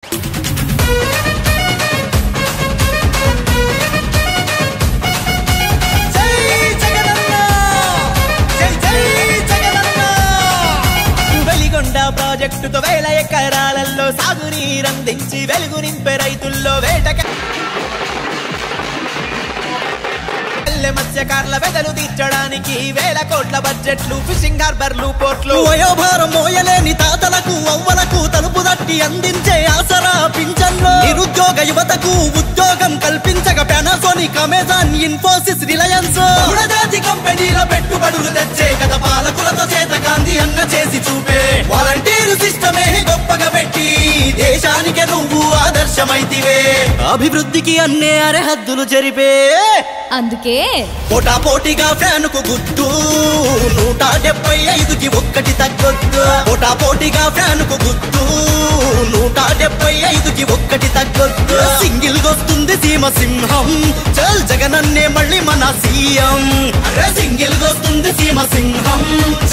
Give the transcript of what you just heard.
జై జగనన్న జై జై జగనన్న వెలిగొండ ప్రాజెక్టుతో వేల ఎకరాలలో సాగునీరందించి వెలుగు నింపే రైతుల్లో వేటక పల్లె మత్స్యకారుల వెదలు తీర్చడానికి వేల కోట్ల బడ్జెట్లు ఫిషింగ్ హార్బర్లు పోర్ట్లు వయోభారం మోయలేని తాతలకు అవ్వలకు తలుపు తట్టి అందించే ఆసరా పింఛన్లు నిరుద్యోగ యువతకు ఉద్యోగం కల్పించక పానాసోనిక్ అమెజాన్ ఇన్ఫోసిస్ రిలయన్స్ బహుళజాతి కంపెనీల పెట్టుబడులు తెచ్చే గత పాలకులతో చేత గాంధీ అన్న చేసి చూపే వాలంటీరు సిస్టమే గొప్పగా పెట్టి దేశానికి నువ్వు ఆదర్శమైతివే అభివృద్ధికి అన్నే అరహద్దులు జరిపే అందుకే పోటా పోటీగా ఫ్యాన్ కు గుర్తు నూట డెబ్బై ఐదుకి ఒక్కటి తగ్గొద్దు పోటా పోటీగా ఫ్యాన్ కు గుర్తు నూట డెబ్బై ఐదుకి ఒక్కటి తగ్గొద్దు సింగిల్ వస్తుంది సీమ సింహం చల్ జగనన్నే మళ్ళీ మన సీఎం అరే సింగిల్ వస్తుంది సీమ సింహం